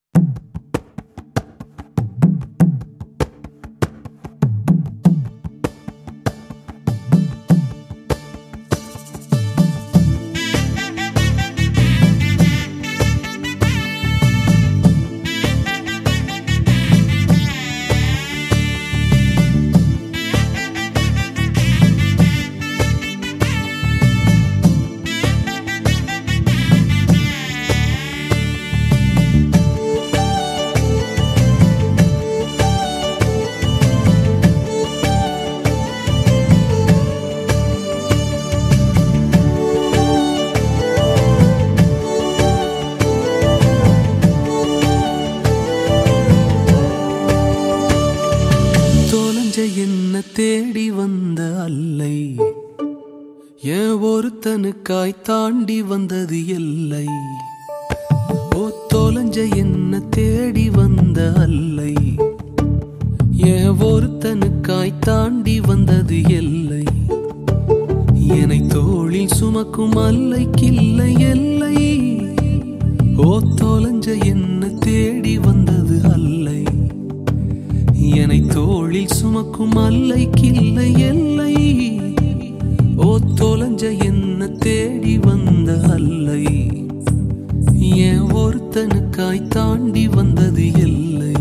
தொலைஞ்ச என்ன தேடி வந்த அல்லை என் ஒருத்தனுக்காய் தாண்டி வந்தது எல்லை ஓ தொலைஞ்ச என்ன தேடி வந்த அல்லை என் ஒருத்தனுக்காய் தாண்டி வந்தது எல்லை என்னை தோளில் சுமக்கும் அல்லைக்கில்லை எல்லை ஓ தொலைஞ்ச என்ன தேடி வந்தது அல்லை என்னை தோளில் சுமக்கும் அல்லைக்கில்லை எல்லை ஓ தொலைஞ்ச என்ன தேடி வந்த அல்லை என் ஒருத்தனுக்காய் தாண்டி வந்தது எல்லை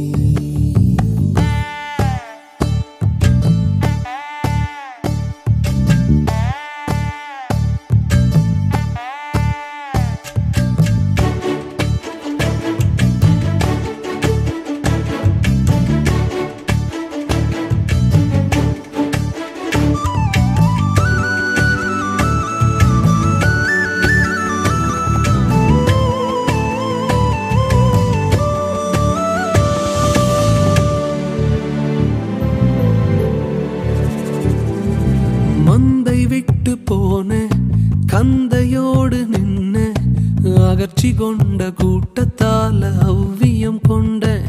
மந்தை விட்டு போன கந்தையோடு நின்ன அகற்றி கொண்ட கூட்டத்தால அவ்வியம் கொண்ட